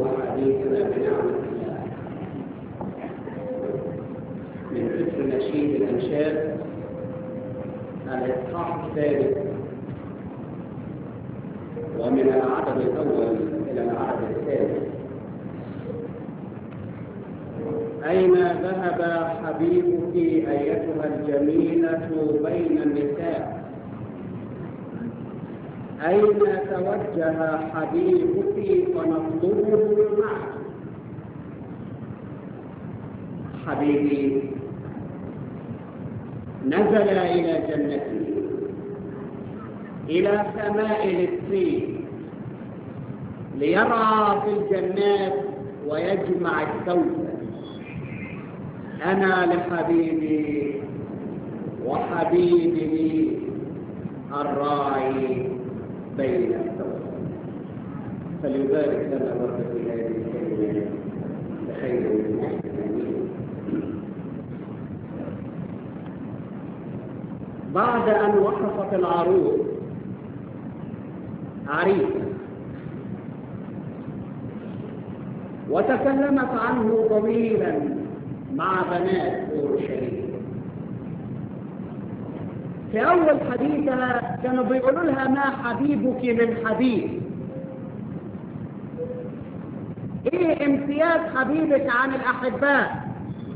حديثنا بنعمة الله من اسم نشيد الأنشاد الإصحاح الثالث ومن العدد الأول إلى العدد الثالث أين ذهب حبيبك أيتها الجميلة بين النساء أين توجه حبيبك فنطلبه معك حبيبي نزل إلى جنته إلى سماء السين ليرعى في الجنات ويجمع الثوب أنا لحبيبي وحبيبي لي الراعي بين الثوب فليبارك لنا رب في هذه الكلمة بخير المسلمين بعد أن وقفت العروس عريسا وتكلمت عنه طويلا مع بنات اورشليم في اول حديثها كانوا بيقولوا لها ما حبيبك من حبيب ايه امتياز حبيبك عن الاحباء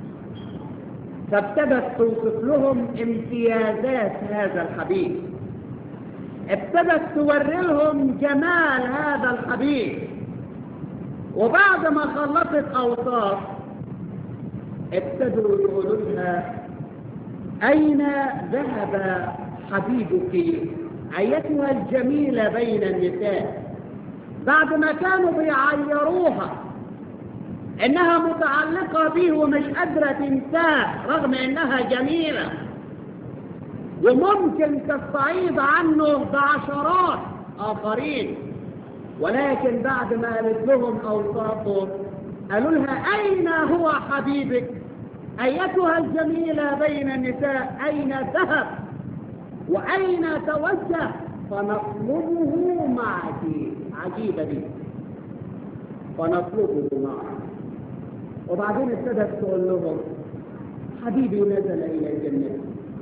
فابتدت توصف لهم امتيازات هذا الحبيب ابتدت توري لهم جمال هذا الحبيب وبعد ما خلصت اوصاف ابتدوا يقولوا لها أين ذهب حبيبك أيتها الجميلة بين النساء بعد ما كانوا بيعيروها إنها متعلقة به ومش قادرة تنساه رغم إنها جميلة وممكن تستعيض عنه بعشرات آخرين ولكن بعد ما قالت لهم أوصافه قالوا لها أين هو حبيبك أيتها الجميلة بين النساء أين ذهب وأين توجه فنطلبه معك عجيبة دي فنطلبه معك وبعدين ابتدت تقول لهم حبيبي نزل إلى الجنة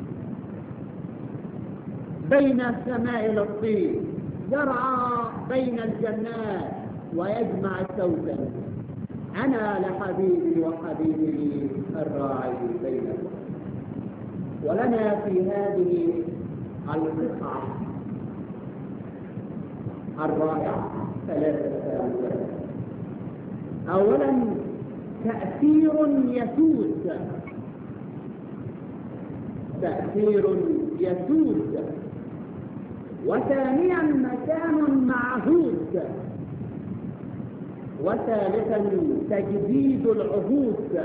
بين سماء الطين يرعى بين الجنات ويجمع الثوبا أنا لحبيبي وحبيبي الراعي بينكم ولنا في هذه القطعة الرائعة ثلاثة أمثال أولا تأثير يسود تأثير يسود وثانيا مكان معهود وثالثا تجديد العهود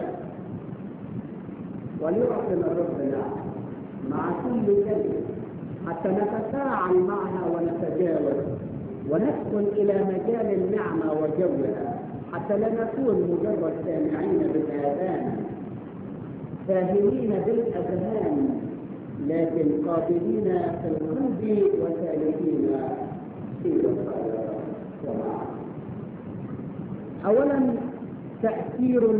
وليعطنا ربنا مع كل كلمة حتى نتفاعل معها ونتجاوز وندخل إلى مجال النعمة وجوها حتى لا نكون مجرد سامعين بالآذان فاهمين بالأذهان لكن قابلين في القلب وسالكين في الخير ومعه اولا تاثير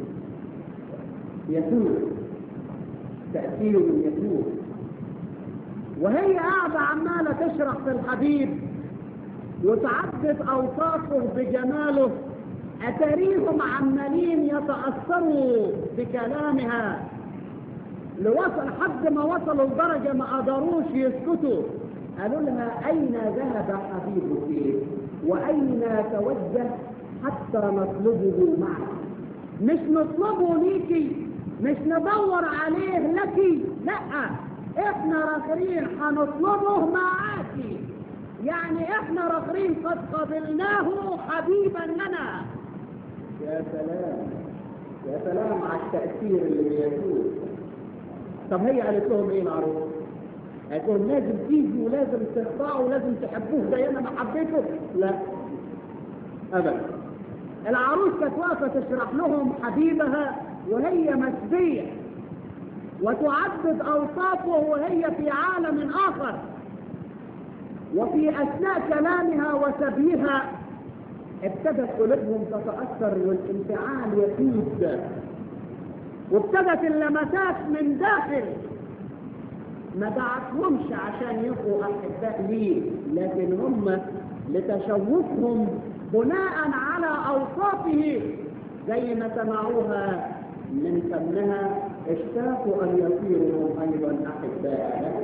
يسوع تاثير يسوع وهي قاعده عماله تشرح في الحبيب وتعدد اوصافه بجماله اتاريهم عمالين يتاثروا بكلامها لوصل حد ما وصلوا لدرجه ما قدروش يسكتوا قالوا لها اين ذهب حبيبك واين توجه حتى نطلبه معك مش نطلبه ليكي مش ندور عليه لك لا احنا راخرين هنطلبه معاكي يعني احنا راخرين قد قبلناه حبيبا لنا يا سلام يا سلام على التأثير اللي بيكون طب هي قالت لهم ايه معروف قالت لهم لازم تيجي ولازم تخضعوا ولازم تحبوه زي انا ما حبيته لا ابدا العروس كانت واقفه تشرح لهم حبيبها وهي مسبيه وتعدد اوصافه وهي في عالم اخر وفي اثناء كلامها وسبيها ابتدت قلوبهم تتأثر والانفعال يزيد وابتدت اللمسات من داخل ما دعتهمش عشان يبقوا أحباء ليه لكن هم لتشوفهم بناء على أوصافه زي ما سمعوها من فمها اشتاقوا أن يصيروا أيضا أحباء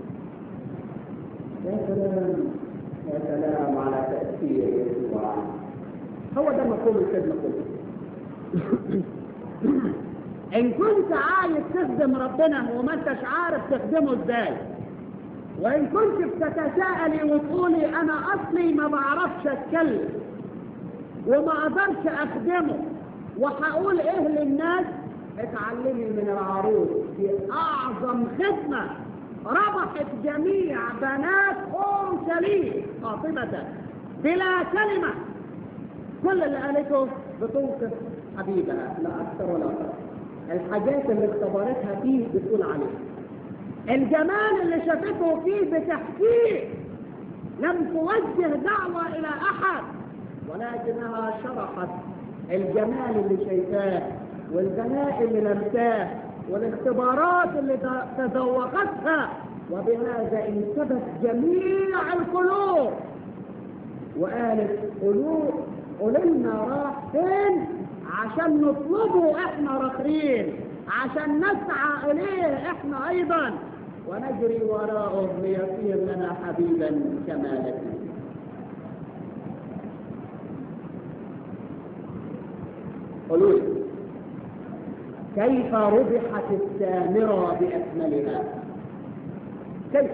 يا سلام يا سلام على تأثير يسوع هو ده مفهوم الخدمة كله إن كنت عايز تخدم ربنا وما انتش عارف تخدمه ازاي وإن كنت بتتساءلي وتقولي أنا أصلي ما بعرفش أتكلم وما أقدرش أخدمه وهقول إيه للناس اتعلمي من العروس في أعظم خدمة ربحت جميع بنات أورشليم قاطبة بلا كلمة كل اللي قالته بتوصف حبيبها لا أكثر ولا أكثر الحاجات اللي اختبرتها فيه بتقول عليه الجمال اللي شافته فيه بتحكيه لم توجه دعوة إلى أحد ولكنها شرحت الجمال اللي شايفاه والغناء اللي لمساه والاختبارات اللي تذوقتها وبهذا انتبت جميع القلوب وقالت قلوب قلنا راح فين عشان نطلبه احنا راخرين عشان نسعى اليه احنا ايضا ونجري وراءه ليصير لنا حبيبا كما نبي قولوا لي كيف ربحت السامرة بأكملها كيف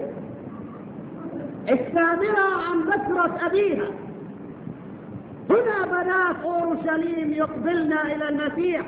السامرة عن بكرة أبيها هنا بنات أورشليم يقبلن إلى المسيح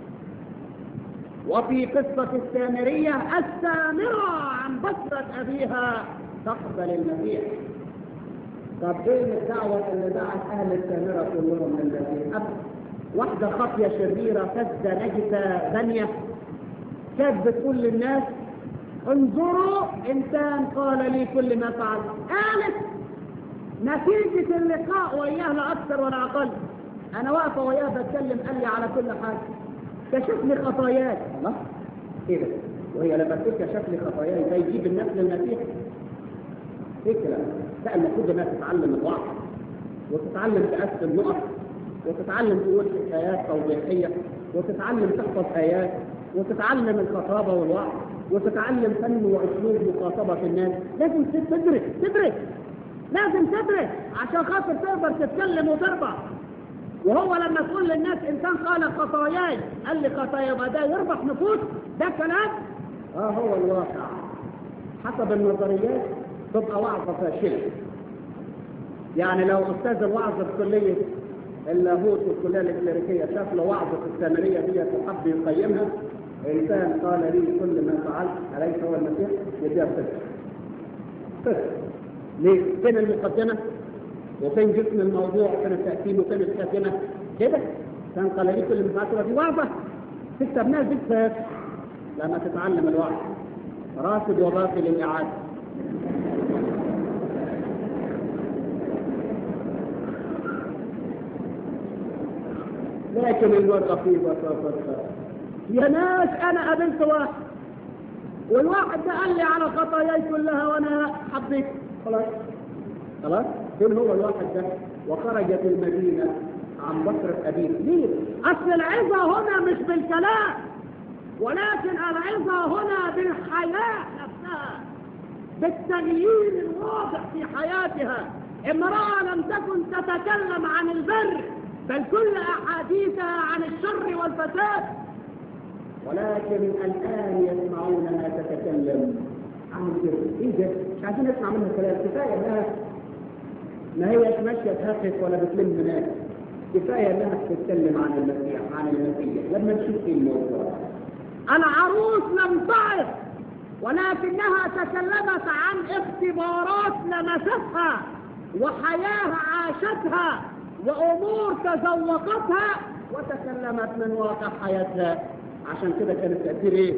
وفي قصة السامرية السامرة عن بكرة أبيها تقبل المسيح طب ايه الدعوة اللي دعت أهل السامرة كلهم للمسيح واحدة خطية شريرة فزة نجسة غنية كانت بتقول للناس انظروا انسان قال لي كل ما فعل قالت نتيجة اللقاء وإياه لا أكثر ولا أقل أنا واقفة وإياه بتكلم قال لي على كل حاجة كشف لي خطاياي الله إيه ده وهي لما تقول كشف لي خطاياي ده يجيب الناس للمسيح إيه الكلام لا المفروض إنها تتعلم الوعظ وتتعلم تقسم نقط وتتعلم تقول آيات توضيحية وتتعلم تحفظ آيات وتتعلم الخطابة والوعظ وتتعلم فن وأسلوب مخاطبة الناس لازم تدرك تدرك لازم تدرك عشان خاطر تقدر تتكلم وتربح وهو لما تقول للناس انسان قال خطاياي قال لي خطايا يبقى ده يربح نفوس ده كلام اه هو الواقع حسب النظريات تبقى وعظة فاشلة يعني لو استاذ الوعظ في كلية اللاهوت والكلية الكليريكية شاف له وعظة السامرية دي وحب يقيمها انسان قال لي كل ما فعلت اليس هو المسيح يديها صفر صفر ليه؟ فين المقدمة؟ وفين جسم الموضوع وفين التأكيد وفين الخاتمة؟ كده؟ كان قال لي كل ما فعلت دي وعظة تكتب ناس بس لما تتعلم الوعظ راشد وباقي للإعادة لكن المرأة في بساطتها يا ناس أنا قابلت واحد والواحد ده قال لي على خطاياي كلها وأنا حبيت خلاص خلاص فين هو الواحد ده وخرجت المدينة عن بصرة أبيه ليه؟ أصل العظة هنا مش بالكلام ولكن العظة هنا بالحياة نفسها بالتغيير الواضح في حياتها امرأة لم تكن تتكلم عن البر بل كل أحاديثها عن الشر والفساد ولكن الآن يسمعونها تتكلم عن البر إيه ده؟ مش عايزين نسمع منها كلام كفاية إنها ما هيش ماشية تهفف ولا بتلم ناس كفاية إنها بتتكلم عن المسيح عن المسيح لما نشوف إيه الموضوع العروس لم تعرف ولكنها تكلمت عن اختبارات لمستها وحياة عاشتها وأمور تذوقتها وتكلمت من واقع حياتها عشان كده كانت تأثير ايه؟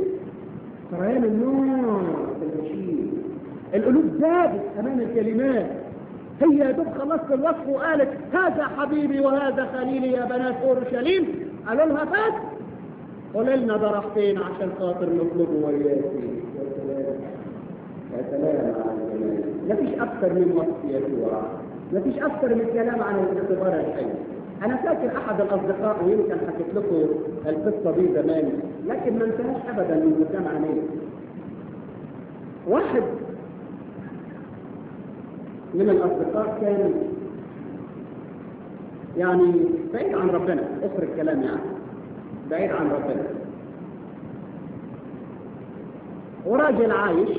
سريان النور في المشير القلوب ذابت أمام الكلمات هي يا دوب خلصت الوصف وقالت هذا حبيبي وهذا خليلي يا بنات اورشليم قالوا لها بس قول لنا ده راح فين عشان خاطر نطلبه وياكي يا سلام على الجمال مفيش اكثر من وصف يسوع مفيش اكثر من كلام عن الاختبار الحي انا فاكر احد الاصدقاء ويمكن حكيت لكم القصه دي زمان لكن ما انتهاش ابدا من قدام عيني واحد من الاصدقاء كان يعني بعيد عن ربنا اخر الكلام يعني بعيد عن ربنا وراجل عايش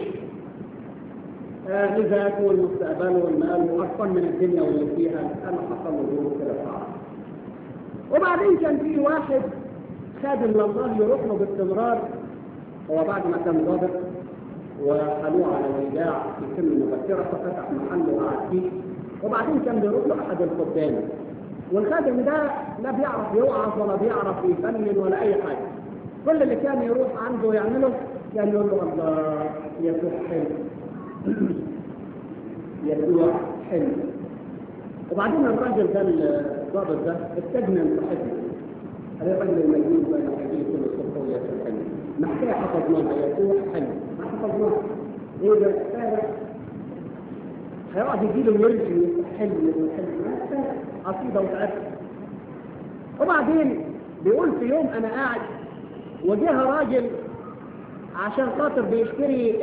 آه لذاته والمستقبل والمال وقرفان من الدنيا واللي فيها انا حصل له ظروف كده صعبه وبعدين كان في واحد خادم لله يروح له باستمرار هو بعد ما كان ضابط وحلوه على الوداع في سن مبكره ففتح محل وقعد فيه وبعدين كان بيروح له احد الخدام والخادم ده لا بيعرف يوعظ ولا بيعرف يفنن ولا اي حاجه كل اللي كان يروح عنده يعمله كان يقول له الله يسوع حلو يسوع حلو وبعدين الراجل ده الضابط ده استجنن صاحبه هذا الراجل المجنون بين حديث كل الصبح ويسوع حلو ما حكايه حفظناها يسوع حلو ما حفظناها ايه ده هيقعد يجي له يرجي حلو حلو عصيده وتعبت وبعدين بيقول في يوم انا قاعد وجه راجل عشان خاطر بيشتري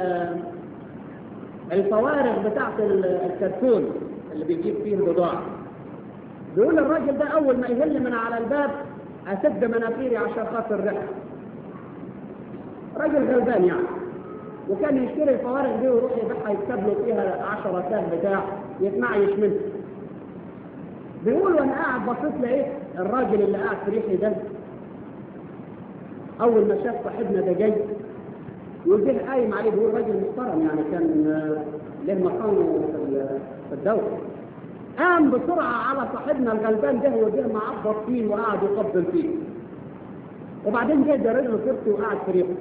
الفوارغ بتاعت الكرتون اللي بيجيب فيه البضاعة بيقول الراجل ده أول ما يهل من على الباب أسد مناخيري عشان خاطر ريحة راجل غلبان يعني وكان يشتري الفوارغ دي ويروح يبيعها يكتب له فيها 10 سهم بتاع يتنعيش منها بيقول وانا قاعد بصيت لقيت الراجل اللي قاعد في ريحي ده اول ما شاف صاحبنا ده جاي وجه قايم عليه بيقول راجل محترم يعني كان له مقامه في الدوله قام بسرعه على صاحبنا الغلبان ده وجه معبط فيه وقعد يقبل فيه وبعدين جه جرى له كرسي وقعد في ريحه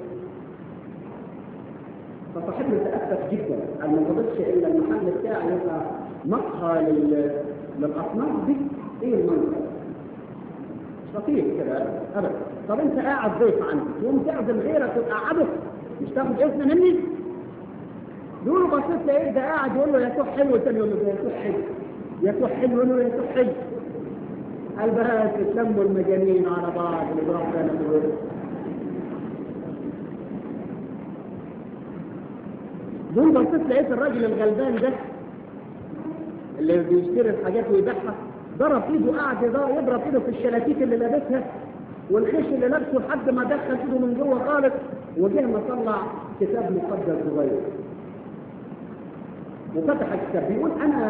فصاحبنا تأسف جدا قال ما فضلش الا المحل بتاعي يبقى مقهى للاصناف دي ايه المنظر مش لطيف كده ابدا طب انت قاعد ضيف عندي تقوم تعزم غيرك وتقعده مش تاخد اذن مني بيقولوا بصيت لقيت ده قاعد يقول له يسوع حلو تاني يقول له ده يسوع حلو يسوع حلو يقول له يسوع حلو قال بقى تسموا المجانين على بعض وضرب كان دول بصيت لقيت الراجل الغلبان ده اللي بيشتري الحاجات ويبيعها ضرب ايده قاعد يضرب ايده في الشلاتيت اللي لابسها والخيش اللي لابسه لحد ما دخل ايده من جوه خالص وجه ما طلع كتاب مقدس صغير وفتح الكتاب بيقول انا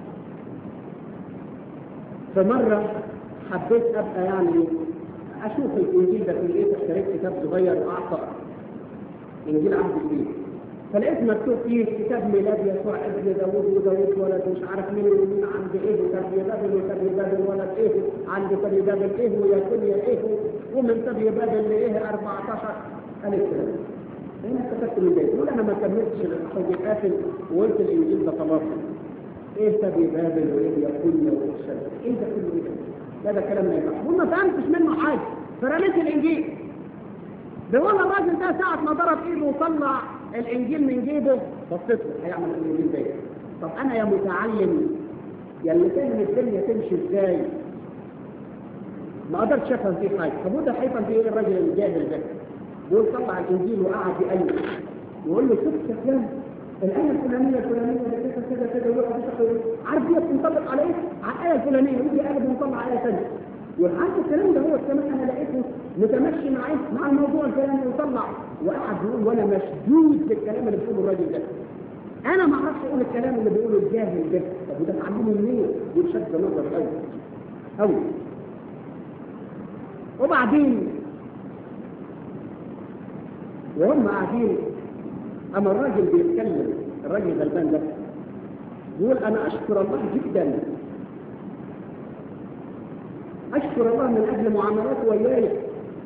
في مرة حبيت ابقى يعني اشوف الانجيل ده في ايه اشتريت كتاب صغير واعطى انجيل عهد جديد فلقيت مكتوب فيه كتاب ميلاد يسوع ابن داوود وداوود ولد مش عارف مين ومين عند ايه وتبي بابل وتبي بابل ولد ايه عند تبي بابل ايه ويكونيا ايه ومن تبي بابل لايه 14 قال الكلام انا استفدت من ده يقول انا ما كملتش الاصحاب قافل وقلت الانجيل ده خلاص ايه تبي بابل وايه يكونيا وايه ايه ده كله ايه ده كلام ما ينفعش وما فهمتش منه حاجه فرميت الانجيل بيقول الراجل ده ساعة ما ضرب ايده وطلع الانجيل من جيبه بصيت له هيعمل الانجيل ده طب انا يا متعلم يا اللي فاهم الدنيا تمشي ازاي ما قدرتش افهم فيه حاجه طب وده هيفهم فيه ايه الراجل الجاهل ده بيقول طلع الانجيل وقعد يقلب يقول له شوف يا فلان الآية الفلانية الفلانية كذا كذا كذا ويقعد يشرح عارف دي بتنطبق على ايه؟ على الآية الفلانية ويجي قلب ويطلع آية ثانية والحاجة الكلام ده هو كمان انا لقيته متمشي معاه مع الموضوع الفلاني ويطلع وقعد يقول وانا مشدود بالكلام اللي بيقوله الراجل ده انا ما اعرفش اقول الكلام اللي بيقوله الجاهل ده طب وده اتعلمه منين؟ دول شد نظر قوي قوي وبعدين وهم قاعدين اما الراجل بيتكلم الراجل غلبان ده يقول انا اشكر الله جدا أشكر الله من أجل معاملاته وياي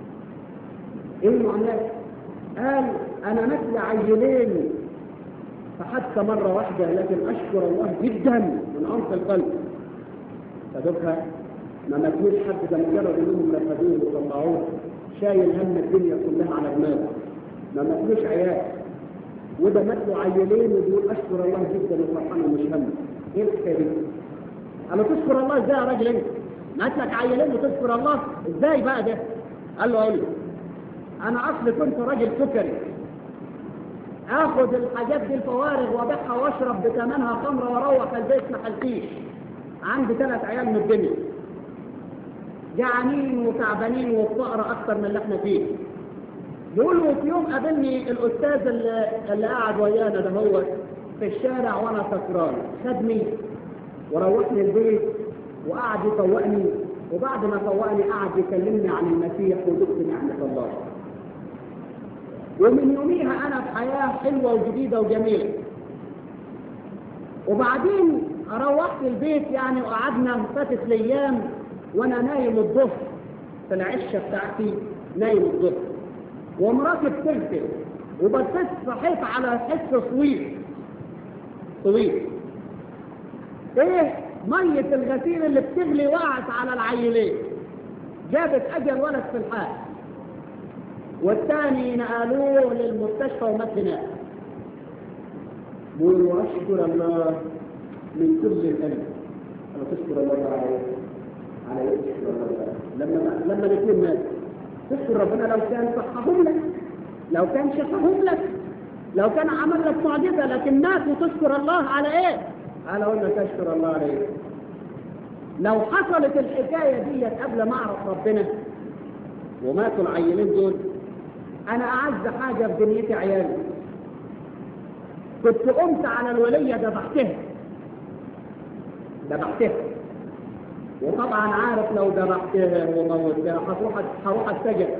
إيه المعاملات؟ قال أنا مثل عيلين فحتى مرة واحدة لكن أشكر الله جدا من عمق القلب فدوكها ما ماتوش حد ده مجرد انهم رفضوه وطلعوه شايل هم الدنيا كلها على دماغه ما ماتلوش عيال وده مات له عيلين وبيقول اشكر الله جدا وفرحان ومش هم ايه الحكايه دي؟ قال له تشكر الله ازاي يا راجل انت؟ مات لك عيلين وتشكر الله ازاي بقى ده؟ قال له اقول له انا اصلي كنت راجل سكري اخذ الحاجات دي الفوارغ وابيعها واشرب بثمنها خمره واروح البيت ما حلتيش عندي ثلاث عيال من الدنيا جعانين وتعبانين وفقر اكتر من اللي احنا فيه بيقولوا في يوم قابلني الاستاذ اللي, اللي قاعد ويانا ده هو في الشارع وانا سكران خدني وروحني البيت وقعد يفوقني وبعد ما فوقني قعد يكلمني عن المسيح ودقت نعمه الله ومن يوميها انا في حياه حلوه وجديده وجميله وبعدين روحت البيت يعني وقعدنا فاتت الايام وانا نايم الظهر في العشه بتاعتي نايم الظهر ومراتي بتغسل وبصيت صحيت على حس طويل طويل ايه ميه الغسيل اللي بتغلي وقعت على العيلين جابت اجل ولد في الحال والثاني نقلوه للمستشفى ومات هناك بقول واشكر الله من كل القلب انا تشكر الله عليه على ايه تشكر الله لما لما الاثنين مات تشكر ربنا لو كان صحهم لك لو كان شفاهم لك لو كان عمل لك معجزه لكن مات وتشكر الله على ايه؟ على قلنا تشكر الله على ايه؟ لو حصلت الحكايه ديت قبل ما اعرف ربنا وماتوا العيلين دول انا اعز حاجه في دنيتي عيالي كنت قمت على الوليه ذبحتها ذبحتها وطبعا عارف لو ذبحتها وموتها هتروح هروح السجن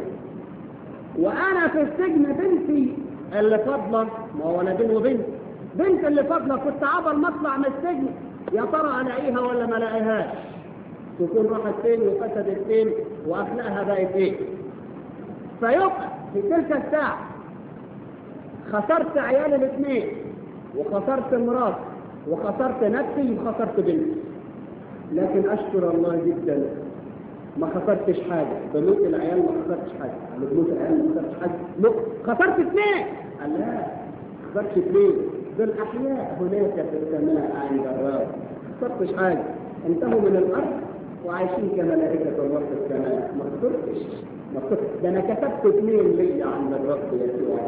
وانا في السجن بنتي اللي فاضله ما هو ولدين وبنت بنت اللي فاضله كنت عبر ما اطلع من السجن يا ترى الاقيها ولا ما الاقيهاش تكون راحت فين وفسدت فين واخلاقها بقت ايه فيبقى في تلك الساعه خسرت عيالي الاثنين وخسرت مراتي وخسرت نفسي وخسرت بنتي لكن اشكر الله جدا ما خسرتش حاجه بنوت العيال ما خسرتش حاجه على بنوت العيال ما خسرتش حاجه لا خسرت اثنين قال لا ما خسرتش اثنين دول احياء هناك في السماء عند الرب ما خسرتش حاجه انتهوا من الارض وعايشين كملائكه الله في السماء ما خسرتش ما خسرتش ده انا كتبت اثنين ليا عند الرب يسوع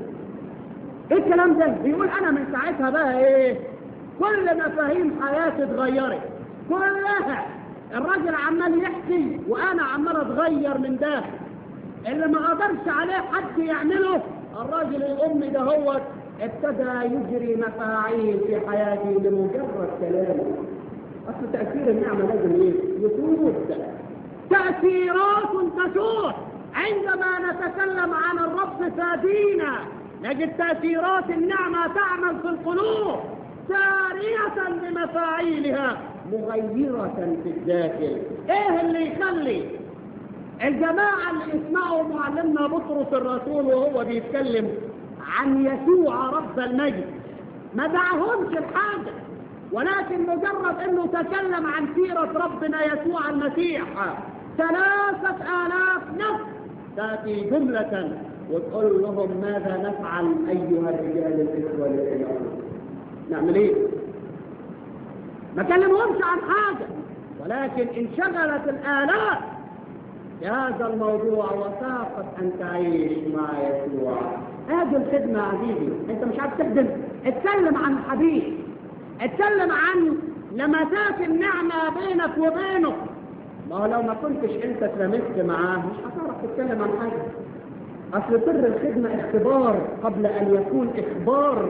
ايه الكلام ده بيقول انا من ساعتها بقى ايه كل مفاهيم حياتي اتغيرت كلها الراجل عمال يحكي وانا عمال اتغير من داخل اللي ما قدرش عليه حد يعمله الراجل الامي ده هو ابتدى يجري مفاعيل في حياتي لمجرد كلامه اصل تاثير النعمه لازم ايه يسود تاثيرات تسود عندما نتكلم عن الرب فادينا نجد تاثيرات النعمه تعمل في القلوب ساريه بمفاعيلها مغيرة في الداخل ايه اللي يخلي الجماعة اللي يسمعوا معلمنا بطرس الرسول وهو بيتكلم عن يسوع رب المجد ما دعهمش الحاجة ولكن مجرد انه تكلم عن سيرة ربنا يسوع المسيح ثلاثة آلاف نفس تأتي جملة وتقول لهم ماذا نفعل أيها الرجال الإخوة الإخوة نعمل إيه؟ ما كلمهمش عن حاجة ولكن انشغلت الآلات بهذا الموضوع وساقت أن تعيش مع يسوع هذه الخدمة عزيزي أنت مش عارف تخدم اتكلم عن الحديث اتكلم عن لمسات النعمة بينك وبينه ما هو لو ما كنتش انت اتلمست معاه مش هتعرف تتكلم عن حاجة أصل سر الخدمة اختبار قبل أن يكون إخبار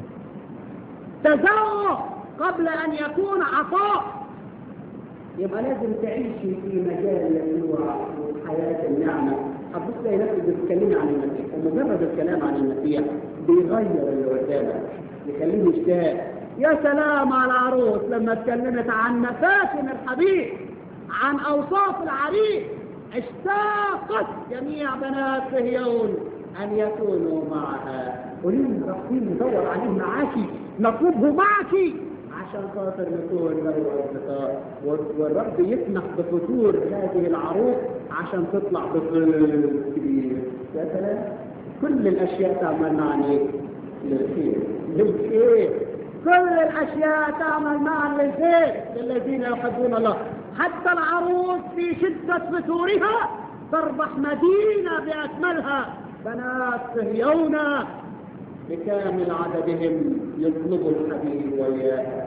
تذوق قبل أن يكون عطاء يبقى لازم تعيشي في مجال يسوع وحياة النعمة هتبص تلاقي نفسك بتتكلمي عن المسيح ومجرد الكلام عن المسيح بيغير اللي قدامك يخليه يشتاق يا سلام على العروس لما اتكلمت عن مفاتن الحبيب عن أوصاف العريس اشتاقت جميع بنات صهيون أن يكونوا معها قولي لي رايحين ندور عليه معاكي نطلبه معك عشان خاطر نكون له اصدقاء والرب يسمح بفتور هذه العروس عشان تطلع بفلوس كبير يا سلام كل الاشياء تعمل معنا للخير للخير كل الاشياء تعمل معا للخير للذين يحبون الله حتى العروس في شدة فتورها تربح مدينة بأكملها بنات صهيون بكامل عددهم يطلبوا الحبيب وياه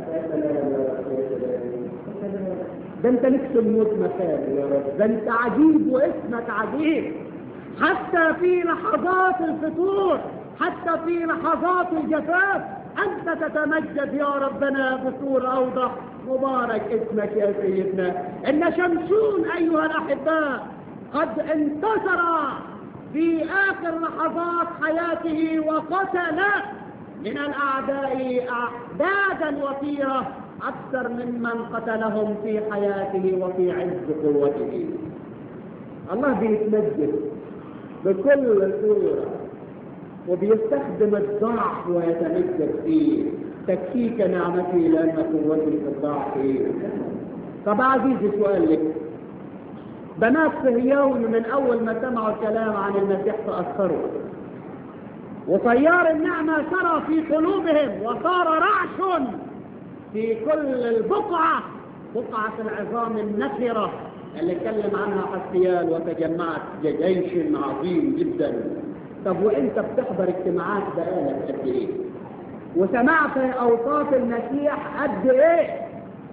ده انت لك الموت مكان يا رب ده انت عجيب واسمك عجيب حتى في لحظات الفتور حتى في لحظات الجفاف أنت تتمجد يا ربنا بصورة أوضح مبارك اسمك يا سيدنا إن شمشون أيها الأحباء قد انتصر في آخر لحظات حياته وقتل من الأعداء أعدادا وفيرة أكثر ممن قتلهم في حياته وفي عز قوته الله بيتمجد بكل صورة وبيستخدم الضعف ويتمجد فيه تكفيك نعمتي لأن قوتي في الضعف طب عزيزي سؤال لك بنات صهيون من أول ما سمعوا الكلام عن المسيح تأثروا وطيار النعمة سرى في قلوبهم وصار رعش في كل البقعة بقعة العظام النفرة اللي اتكلم عنها حسيان وتجمعت جيش عظيم جدا طب وانت بتحضر اجتماعات بقالك قد ايه وسمعت اوصاف المسيح قد ايه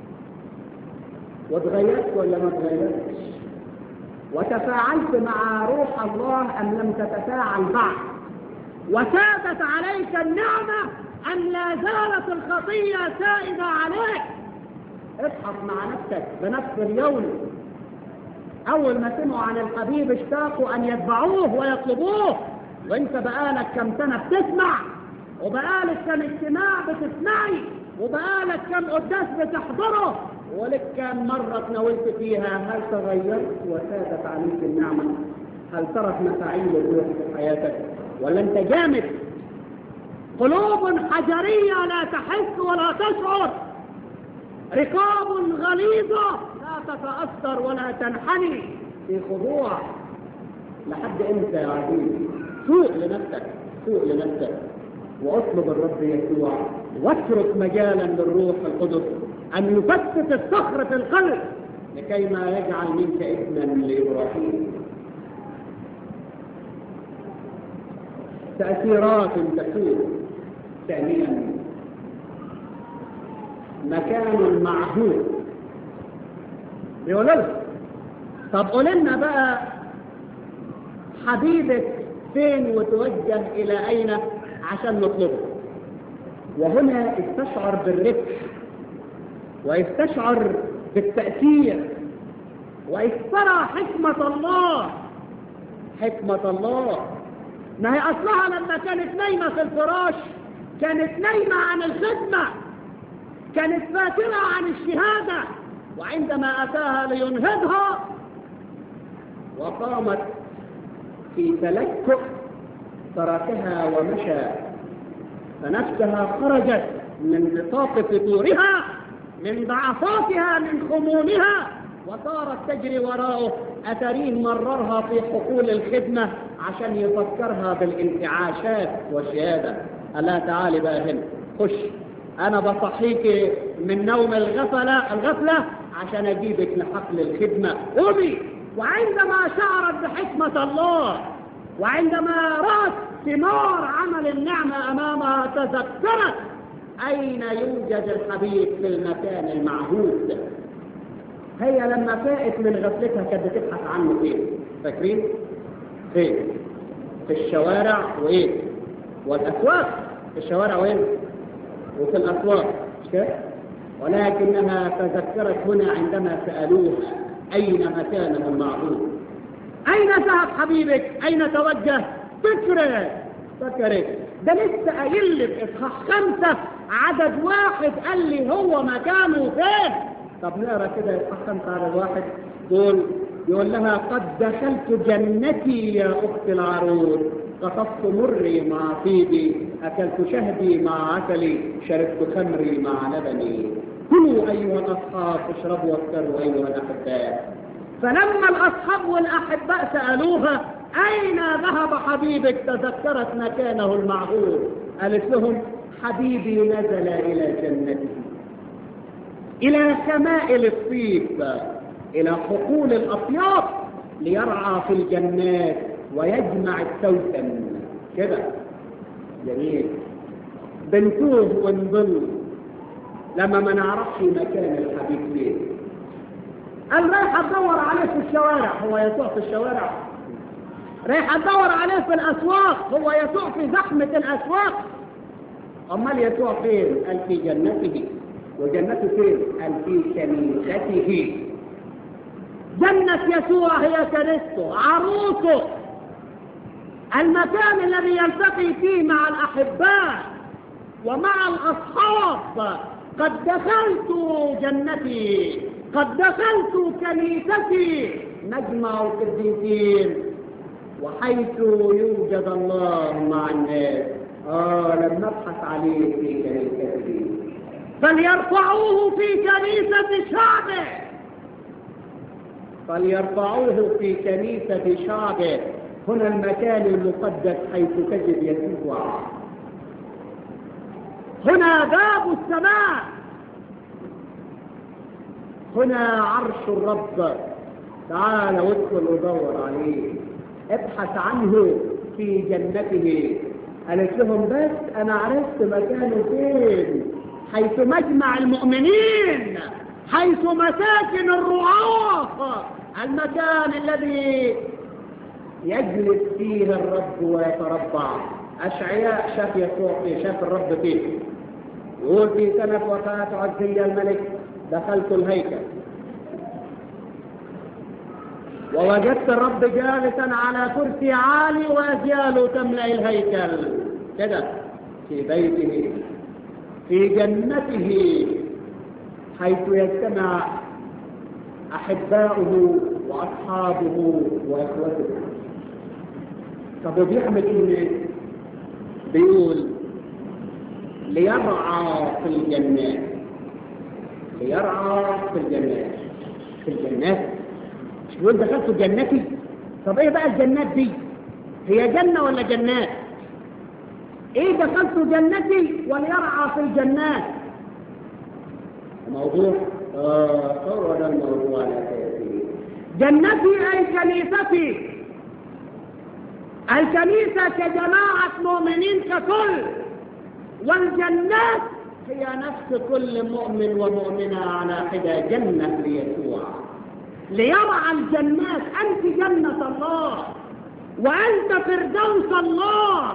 واتغيرت ولا ما اتغيرتش وتفاعلت مع روح الله ام لم تتفاعل بعد وسادت عليك النعمة ام لا زالت الخطية سائدة عليك ابحث مع نفسك بنفس اليوم اول ما سمعوا عن الحبيب اشتاقوا ان يتبعوه ويطلبوه وانت بقالك كم سنة بتسمع وبقالك كم اجتماع بتسمعي وبقالك كم قداس بتحضره ولك كم مرة تناولت فيها هل تغيرت وسادت عليك النعمة هل ترت مفاعيل الروح في حياتك ولا انت جامد قلوب حجرية لا تحس ولا تشعر رقاب غليظة لا تتأثر ولا تنحني في خضوع لحد امتى يا عزيزي سوء لنفسك سوء لنفسك واطلب الرب يسوع واترك مجالا للروح القدس ان يفتت الصخر في القلب لكي ما يجعل منك ابنا لابراهيم تأثيرات تكون ثانيا مكان معهود بيقول لك طب قول لنا بقى حبيبك فين وتوجه الى اين عشان نطلبه وهنا استشعر بالربح واستشعر بالتأثير واسترى حكمة الله حكمة الله ما هي أصلها لما كانت نايمة في الفراش كانت نايمة عن الخدمة كانت فاكرة عن الشهادة وعندما أتاها لينهضها وقامت في تلكؤ تركها ومشى فنفسها خرجت من نطاق فطورها من ضعفاتها من خمومها وصارت تجري وراءه أتريه مررها في حقول الخدمة عشان يفكرها بالانتعاشات والشهادة ألا تعالي بقى هنا خش أنا بصحيك من نوم الغفلة الغفلة عشان أجيبك لحقل الخدمة قومي وعندما شعرت بحكمة الله وعندما رأت ثمار عمل النعمة أمامها تذكرت أين يوجد الحبيب في المكان المعهود هي لما فاقت من غفلتها كانت بتبحث عنه فين فاكرين فين في الشوارع وايه والاسواق في الشوارع وين وفي الاسواق مش كده ولكنها تذكرت هنا عندما سالوه اين مكانه المعهود اين ذهب حبيبك اين توجه فكرك فكرك ده لسه قايل لي في اصحاح خمسه عدد واحد قال لي هو مكانه فين طب نقرا كده اصحاح خمسه عدد واحد يقول يقول لها قد دخلت جنتي يا اخت العروس قطفت مري مع طيبي أكلت شهدي مع عسلي شربت خمري مع لبني كلوا أيها الأصحاب اشربوا واسكروا أيها الأحباء فلما الأصحاب والأحباء سألوها أين ذهب حبيبك تذكرت مكانه المعهود قالت لهم حبيبي نزل إلى جنته إلى شمائل الطيب إلى حقول الأطياب ليرعى في الجنات ويجمع التوتم كده جميل بنتوه ونضل لما ما نعرفش مكان الحبيب فين قال رايح ادور عليه في الشوارع هو يسوع في الشوارع رايح ادور عليه في الاسواق هو يسوع في زحمه الاسواق امال يسوع فين قال في جنته وجنته فين قال في كنيسته جنة يسوع هي كنيسته عروسه المكان الذي يلتقي فيه مع الأحباء ومع الأصحاب قد دخلت جنتي قد دخلت كنيستي مجمع القديسين وحيث يوجد الله مع الناس آه لم نبحث عليه في كنيسته فليرفعوه في كنيسة شعبه فليرفعوه في كنيسة شعبه هنا المكان المقدس حيث تجد يسوع هنا باب السماء هنا عرش الرب تعال وادخل ودور عليه ابحث عنه في جنته قالت لهم بس انا عرفت مكانه فين حيث مجمع المؤمنين حيث مساكن الرعاة المكان الذي يجلس فيه الرب ويتربع أشعياء شاف يسوع فيه شاف الرب فيه يقول في سنة وفاة عزية الملك دخلت الهيكل ووجدت الرب جالسا على كرسي عالي وأجياله تملأ الهيكل كده في بيته في جنته حيث يجتمع أحباؤه وأصحابه وإخوته طب وبيعمل إيه؟ بيقول ليرعى في الجنات ليرعى في الجنات في الجنات مش بيقول دخلت جنتي طب ايه بقى الجنات دي هي جنة ولا جنات ايه دخلت جنتي وليرعى في الجنات موضوع اه هو ده الموضوع الاساسي جنتي اي كنيستي الكنيسة كجماعة مؤمنين ككل والجنات هي نفس كل مؤمن ومؤمنة على حدة جنة ليسوع ليرعى الجنات أنت جنة الله وأنت فردوس الله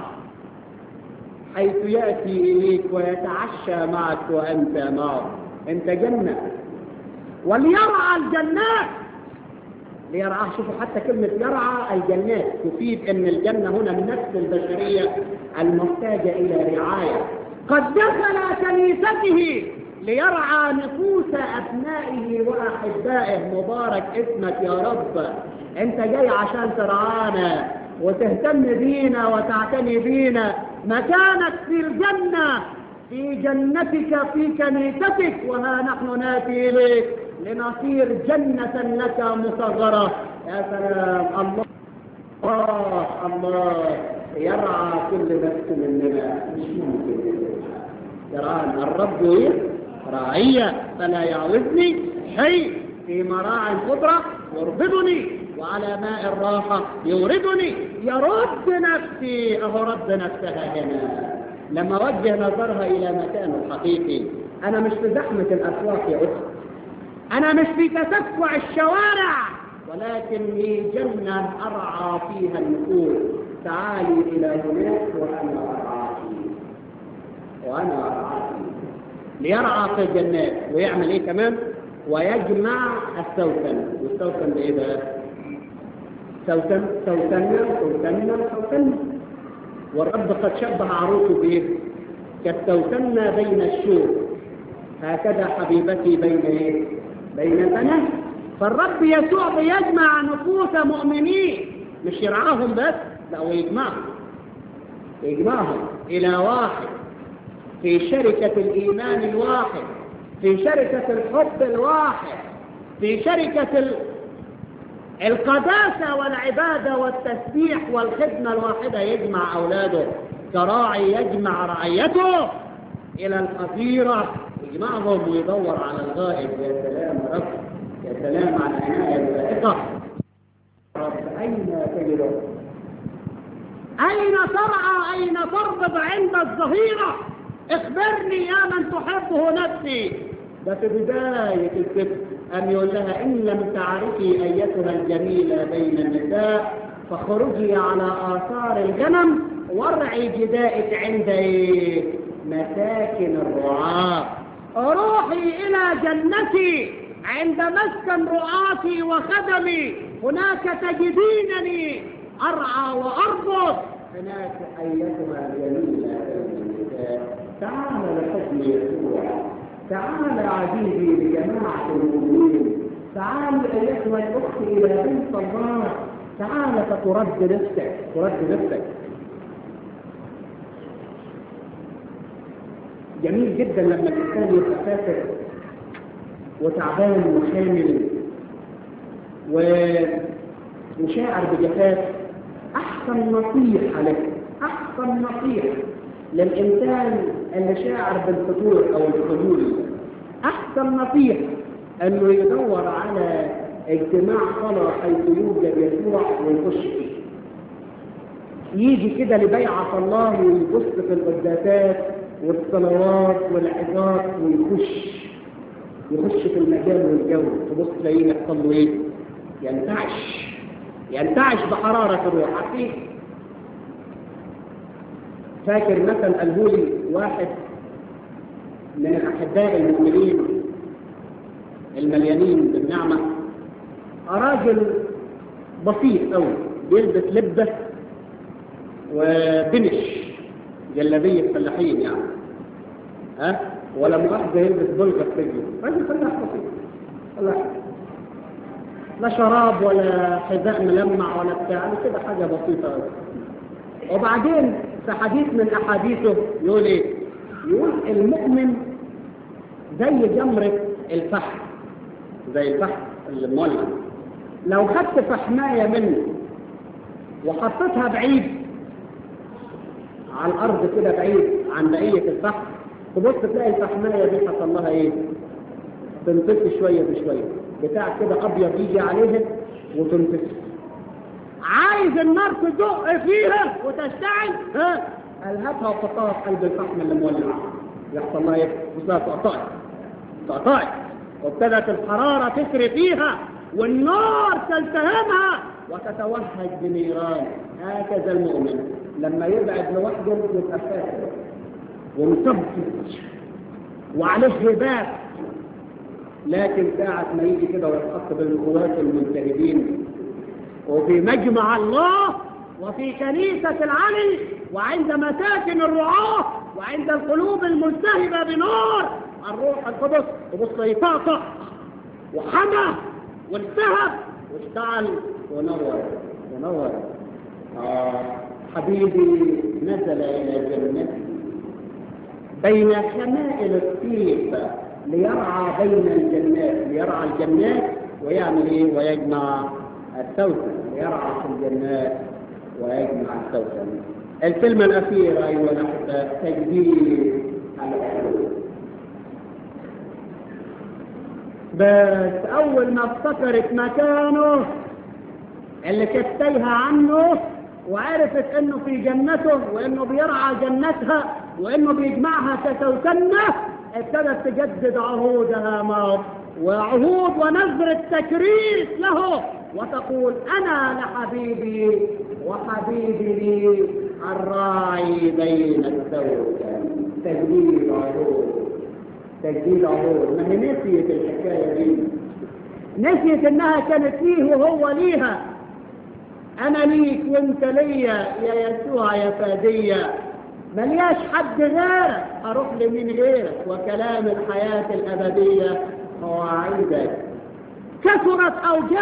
حيث يأتي إليك ويتعشى معك وأنت معه أنت جنة وليرعى الجنات ليرعى شوفوا حتى كلمة يرعى الجنات تفيد أن الجنة هنا النفس البشرية المحتاجة إلى رعاية قد دخل كنيسته ليرعى نفوس أبنائه وأحبائه مبارك اسمك يا رب أنت جاي عشان ترعانا وتهتم بينا وتعتني بينا مكانك في الجنة في جنتك في كنيستك وها نحن ناتي إليك لنصير جنة لك مصغرة يا سلام الله الله الله يرعى كل نفس مننا مش ممكن يرعى الرب راعية فلا يعوزني شيء في مراعي الخضرة يربضني وعلى ماء الراحة يوردني يرد نفسي أهو رد نفسها هنا لما وجه نظرها إلى مكانه الحقيقي أنا مش في زحمة الأسواق يا أخت أنا مش في تسفع الشوارع ولكن لي جنة أرعى فيها النفوس تعالي إلى هناك وأنا أرعاك وأنا أرعاك ليرعى في الجنات ويعمل إيه كمان ويجمع السوسن والسوسن ده إيه بقى سوسن سوسنة سوسنة سوسنة والرب قد شبه عروسه بإيه كالسوسنة بين الشوك هكذا حبيبتي بين إيه بين البنات فالرب يسوع بيجمع نفوس مؤمنين مش يرعاهم بس لا ويجمعهم يجمعهم إلى واحد في شركة الإيمان الواحد في شركة الحب الواحد في شركة ال... القداسة والعبادة والتسبيح والخدمة الواحدة يجمع أولاده كراعي يجمع رعيته إلى الحظيرة يجمعهم ويدور على الغائب يا سلام رب يا سلام على العناية الفائقة رب أين تجده أين ترعى أين تربض عند الظهيرة اخبرني يا من تحبه نفسي ده في بداية الكتب أن يقول لها إن لم تعرفي أيتها الجميلة بين النساء فخرجي على آثار الغنم وارعي جدائك عند إيه؟ مساكن الرعاة روحي إلى جنتي عند مسكن رعاتي وخدمي هناك تجدينني أرعى وأربط هناك أيتها الجميلة بين النساء تعال لحكم يسوع تعال عزيزي لجماعة المؤمنين تعال أيتها الأخت إلى بنت الله تعال فترد نفسك ترد نفسك جميل جدا لما الإنسان يبقى فاكر وتعبان وخامل ومشاعر بجفاف أحسن نصيحة لك أحسن نصيحة للإنسان اللي شاعر بالفتور أو الخجول أحسن نصيحة أنه يدور على اجتماع صلاة حيث يوجد يسوع ويخش فيه يجي كده لبيعة الله ويبص في القداسات والصلوات والعظات ويخش يخش في المجال والجو تبص تلاقيه يحصل له ايه؟ ينتعش ينتعش بحرارة الروح عارفين؟ فاكر مثل قاله لي واحد من الاحباء المؤمنين المليانين بالنعمه راجل بسيط قوي بيلبس لبه وبنش جلابيه فلاحين يعني ها ولا مؤاخذه يلبس بلغه في رجله راجل فلاح بسيط فلاح لا شراب ولا حذاء ملمع ولا بتاع كده حاجه بسيطه قوي وبعدين في حديث من احاديثه يقول ايه يقول المؤمن زي جمرة الفحم زي الفحم المولع لو خدت فحماية منه وحطيتها بعيد على الارض كده بعيد عن بقية الفحم تبص تلاقي الفحماية دي حصل لها ايه تنطفي شوية بشوية بتاع كده ابيض يجي عليها وتنطفي عايز النار تدق فيها وتشتعل ها الهتها وحطها في قلب الفحم اللي مولع يحصل لها ايه؟ بصها تقطعت تقطعت وابتدت الحرارة تسري فيها والنار تلتهمها وتتوهج بنيران هكذا المؤمن لما يبعد لوحده يبقى فاسد ومثبت وعليه هبات لكن ساعة ما يجي كده ويتحط بالقوات المجتهدين وفي مجمع الله وفي كنيسة العلي وعند مساكن الرعاة وعند القلوب الملتهبة بنار الروح القدس تبص يطاطا وحمى والتهب واشتعل ونور ونور آه حبيبي نزل إلى جنتي بين شمائل الطيب ليرعى بين الجنات ليرعى الجنات ويعمل ايه ويجمع السوسن يرعى في الجنات ويجمع السوسن الكلمة الأخيرة أيها الأحباء تجديد الحلول بس أول ما افتكرت مكانه اللي كانت تايهة عنه وعرفت انه في جنته وانه بيرعى جنتها وانه بيجمعها كسوسنة ابتدت تجدد عهودها معه وعهود ونذر التكريس له وتقول أنا لحبيبي وحبيبي لي الراعي بين السوسن تجديد عهود تجديد عهود ما هي نسيت الحكاية دي نسيت انها كانت فيه وهو ليها انا ليك وانت ليا يا يسوع يا فادية ملياش حد غيرك اروح لمين غيرك وكلام الحياة الابدية مواعيدك كثرت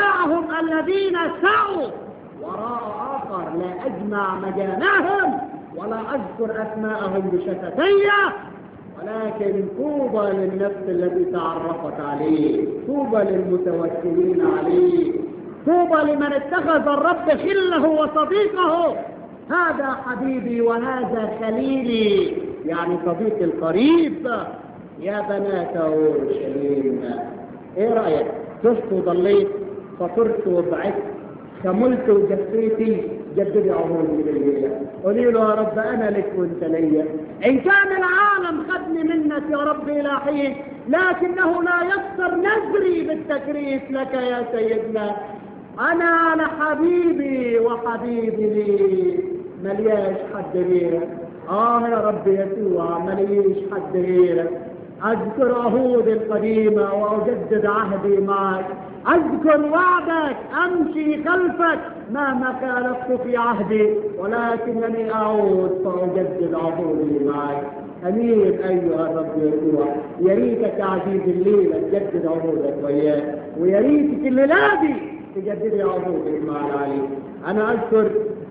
اوجاعهم الذين سعوا وراء اخر لا اجمع مجامعهم ولا أذكر أسماءهم بشفتي ولكن طوبى للنفس التي تعرفت عليه طوبى للمتوكلين عليه طوبى لمن اتخذ الرب خله وصديقه هذا حبيبي وهذا خليلي يعني صديقي القريب يا بنات اورشليم ايه رايك شفت وضليت فطرت وبعدت كملت وجفيتي جددي عمري بالليلة قولي له يا رب أنا لك وأنت ليا إن كان العالم خدني منك يا رب إلى حين لكنه لا يكسر نذري بالتكريس لك يا سيدنا أنا لحبيبي وحبيبي لي ملياش حد غيرك آه يا رب يسوع مليش حد غيرك أذكر عهودي القديمة وأجدد عهدي معك أذكر وعدك أمشي خلفك مهما خالفت في عهدي ولكنني أعود فأجدد عهودي معك أمين أيها الرب يسوع يا ريتك يا عزيز الليلة تجدد عهودك وياك ويا ريتك الليلة دي تجددي عهودك مع العلي أنا أذكر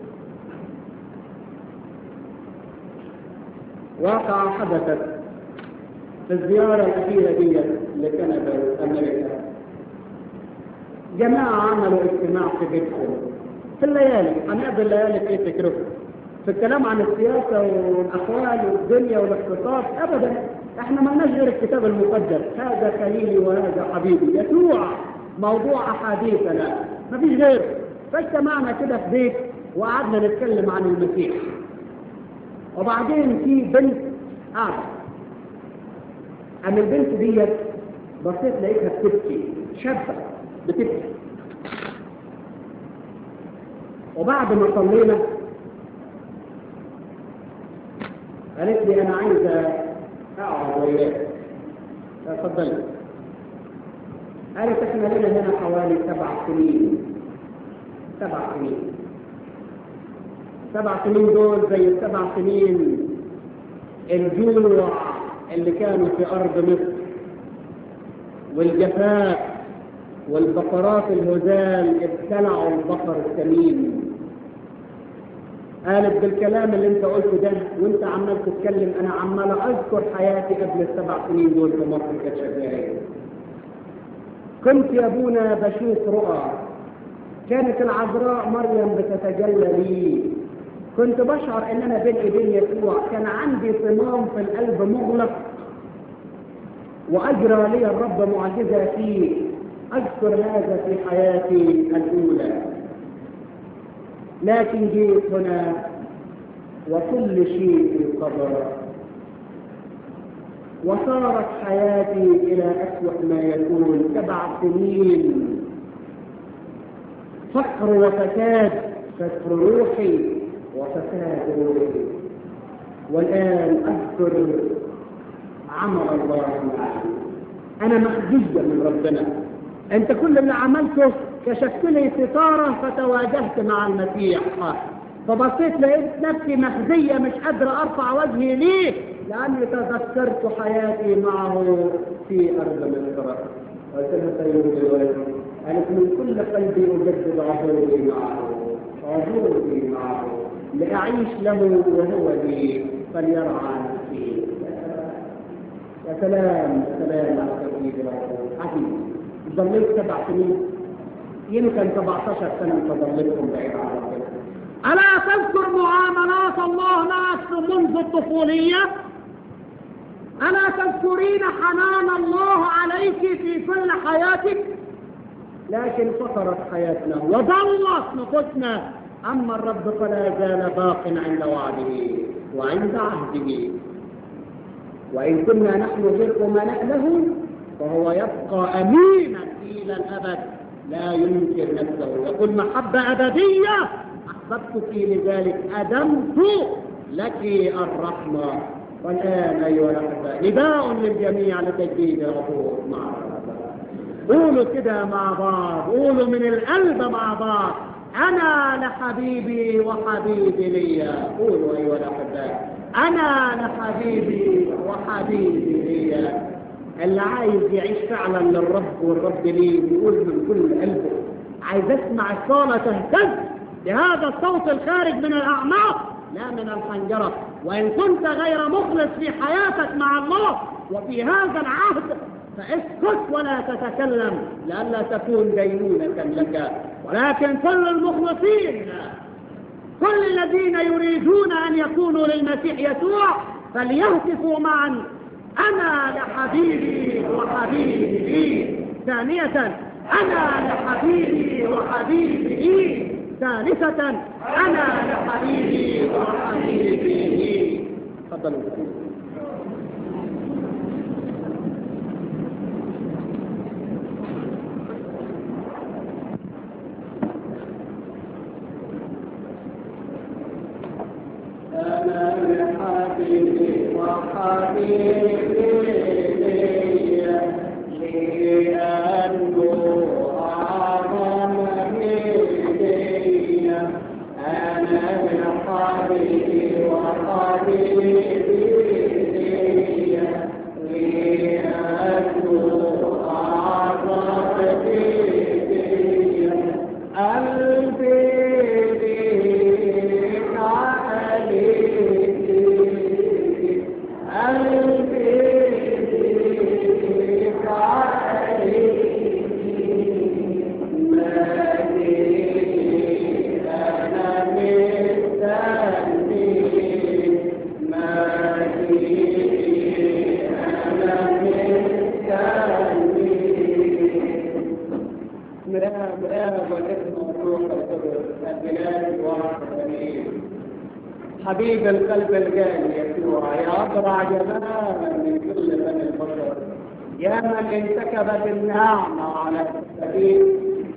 واقعة حدثت في الزيارة الأخيرة دي لكندا وأمريكا جماعة عملوا اجتماع في بيتهم في الليالي هنقضي الليالي في ايه فكركم في الكلام عن السياسة والأحوال والدنيا والاقتصاد أبدا احنا ما لناش غير الكتاب المقدس هذا خليلي وهذا حبيبي يسوع موضوع أحاديثنا ما فيش غيره فاجتمعنا كده في بيت وقعدنا نتكلم عن المسيح وبعدين في بنت قاعدة أما البنت ديت بصيت لقيتها بتبكي شابة بتبكي وبعد ما صلينا قالت لي انا عايزه اقعد وياك اتفضلي قالت احنا لنا هنا حوالي سبع سنين سبع سنين سبع سنين دول زي السبع سنين الجوع اللي كانوا في ارض مصر والجفاف والبقرات الهزال ابتلعوا البقر السمين قالت بالكلام اللي انت قلته ده وانت عمال تتكلم انا عمال اذكر حياتي قبل السبع سنين دول في مصر كانت شغاله كنت يا ابونا بشوف رؤى كانت العذراء مريم بتتجلى لي كنت بشعر ان انا بين ايدين يسوع كان عندي صمام في القلب مغلق واجرى لي الرب معجزه فيه اذكر هذا في حياتي الاولى لكن جيت هنا وكل شيء قدر وصارت حياتي إلى أسوأ ما يكون سبع سنين فقر وفساد فقر روحي وفساد روحي والآن أذكر عمل الله معي أنا مخزية من ربنا أنت كل اللي عملته كشفت لي ستارة فتواجهت مع المسيح فبصيت لقيت نفسي مخزية مش قادرة أرفع وجهي ليه لأني تذكرت حياتي معه في أرض مصر قلت له سيدي قالت من كل قلبي أجدد عهودي معه عهودي معه لأعيش له وهو لي فليرعى نفسي يا سلام يا سلام على ترتيب العهود عجيب ضليت سبع سنين يمكن 17 سنة تضلتهم بعيد عن ربنا ألا تذكر معاملات الله معك منذ الطفولية ألا تذكرين حنان الله عليك في كل حياتك لكن فطرت حياتنا وضلت نفوسنا أما الرب فلا زال باق عند وعده وعند عهده وإن كنا نحن غير أمناء له فهو يبقى أمينا إلى الأبد لا ينكر نفسه يقول محبة أبدية أحببتك لذلك أدمت لك الرحمة والآن أيها الأحباء نداء للجميع لتجديد العهود مع قولوا كده مع بعض قولوا من القلب مع بعض أنا لحبيبي وحبيبي لي قولوا أيها الأحباء أنا لحبيبي وحبيبي لي اللي عايز يعيش فعلا للرب والرب ليه يقول من كل قلبه عايز اسمع الصلاة تهتز بهذا الصوت الخارج من الأعماق لا من الحنجرة وإن كنت غير مخلص في حياتك مع الله وفي هذا العهد فاسكت ولا تتكلم لئلا تكون دينونة لك ولكن كل المخلصين كل الذين يريدون أن يكونوا للمسيح يسوع فليهتفوا معا أنا لحبيبي وحبيبي لي ثانية أنا لحبيبي وحبيبي لي ثالثة أنا لحبيبي وحبيبي لي تفضلوا أنا لحبيبي وحبيبي لي لأنه أعظم هدية أنا لحبيبي وحبيبي لي لأنه أعظم هدية قلبي ليك عليك قلبي ليك عليك ما لي أنا مستني ما لي أنا مستني مرآة مرآة والاسم والروح والقدس البلاد والحسنين حبيب القلب الجاني يسوع يا أبرع جمالا من كل بني البشر يا من انتكبت النعمة على السبيل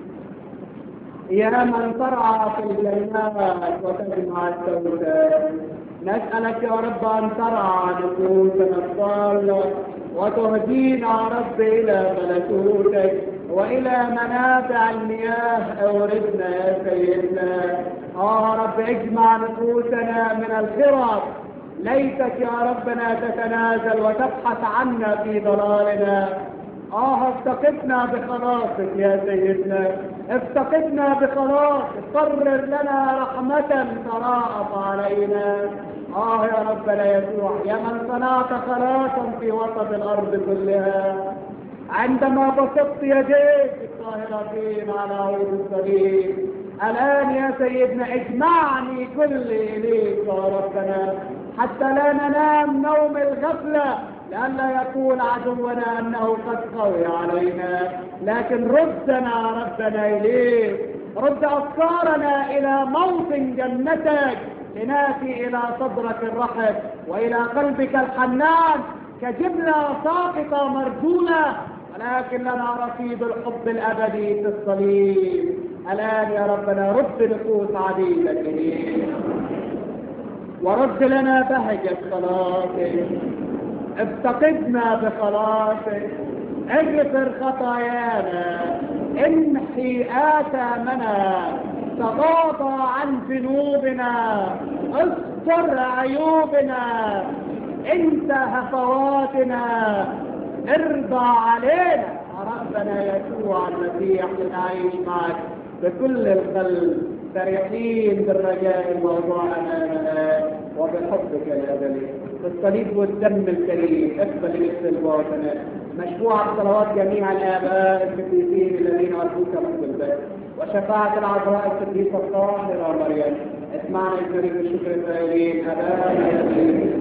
يا من ترعى في الجنات وتجمع السوداء نسألك يا رب أن ترعى نفوسنا الضالة وتهدينا يا رب إلى ملكوتك وإلى منابع المياه أوردنا يا سيدنا يا رب اجمع نفوسنا من الخرب ليتك يا ربنا تتنازل وتبحث عنا في ضلالنا آه افتقدنا بخلاصك يا سيدنا افتقدنا بخلاصك قرر لنا رحمة تراءت علينا آه يا ربنا يسوع يا من صنعت خلاصا في وسط الأرض كلها عندما بسطت يديك الطاهرتين على عود السبيل الآن يا سيدنا اجمعني كل إليك يا ربنا حتى لا ننام نوم الغفلة لئلا يقول عدونا أنه قد قوي علينا لكن ردنا يا ربنا إليك رد أفكارنا إلى موطن جنتك لناتي إلى صدرك الرحب وإلى قلبك الحنان كجبلة ساقطة مرجولة ولكن لنا رصيد الحب الأبدي في الصليب الآن يا ربنا رد نفوس عبيدك إليك ورد لنا بهجة خلاصك افتقدنا بخلاصك اغفر خطايانا امحي آثامنا تغاضى عن ذنوبنا استر عيوبنا انت هفواتنا ارضى علينا يا ربنا يسوع المسيح لنعيش معك بكل القلب فرحين بالرجاء الموضوع امامنا وبحبك الابدي بالصليب والدم الكريم اقبل الاستلباطنا مشروع صلوات جميع الاباء القديسين الذين ارجوك رب البيت وشفاعة العذراء القديسة الطاهرة مريم اسمعنا الكريم الشكر الفاعلين ابانا الذين